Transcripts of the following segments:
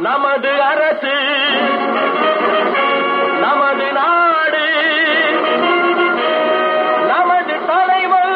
நமது அரசு நமது நாடு நமது தலைவர்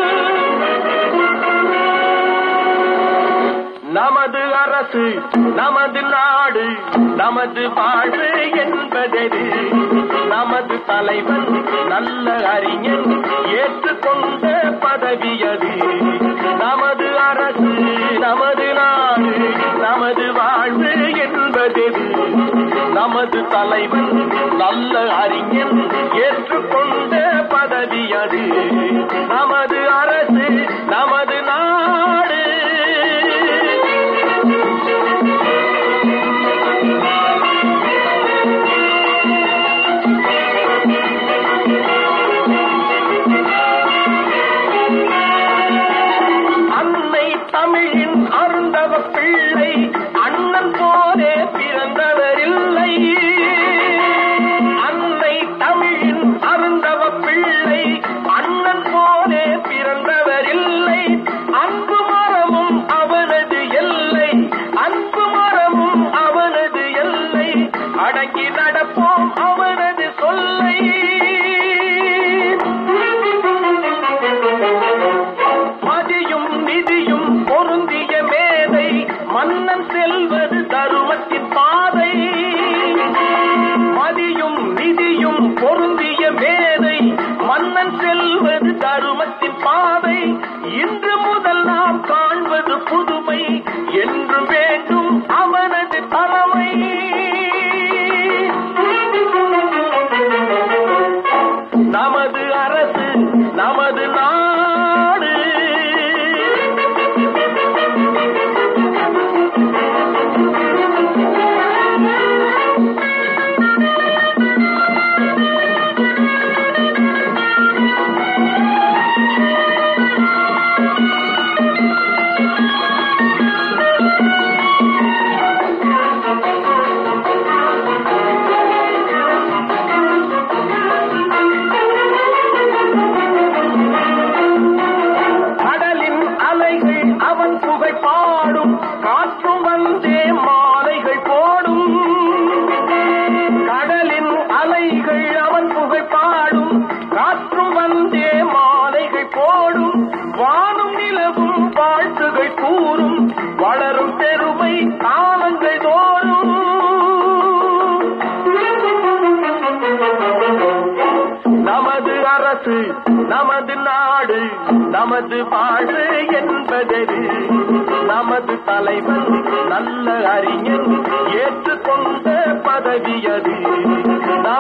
நமது அரசு நமது நாடு நமது வாழ்வு என்பதெது நமது தலைவன் நல்ல அறிஞன் ஏற்றுக்கொண்ட பதவியது நமது அரசு நமது நாடு நமது வாழ்வு என்பதெது நமது தலைவன் நல்ல அறிஞன் ஏற்றுக்கொண்ட பதவியது நமது அரசு நமது நாடு அன்னை தமிழின் அருந்தவ பிள்ளை அண்ணன் போலே பிறந்தவரில்லை அன்னை தமிழின் அருந்தவ பிள்ளை அண்ணன் போலே பிறந்தவரில்லை அன்பு மரமும் அவனது எல்லை அன்பு மரமும் அவனது எல்லை அடங்கி நடப்போம் அவனது சொல்லை மதியும் நிதியும் பொருந்திய மேதை மன்னன் செல்வது தருமத்தின் பாதை மதியும் நிதியும் பொருந்திய மேதை மன்னன் செல்வது தருமத்தின் பாதை இன்று முதல் நாம் காண்பது புதுமை என்று வேண்டும் அவனது தலைமை நமது அரசு நமது நாடு கடலின் அலைகள் அவன் புகை பாடும் காற்றும் வந்தே மாலைகள் போடும் கடலின் அலைகள் அவன் புகை பாடும் காற்றும் வந்தே மாலைகள் போடும் வானும் நிலவும் வாழ்த்துகள் கூறும் வளரும் பெருமை காலங்கள் தோறும் நமது அரசு நமது நாடு நமது வாழ்வு என்பதெது நமது தலைவன் நல்ல அறிஞன் ஏற்றுக்கொண்ட பதவியது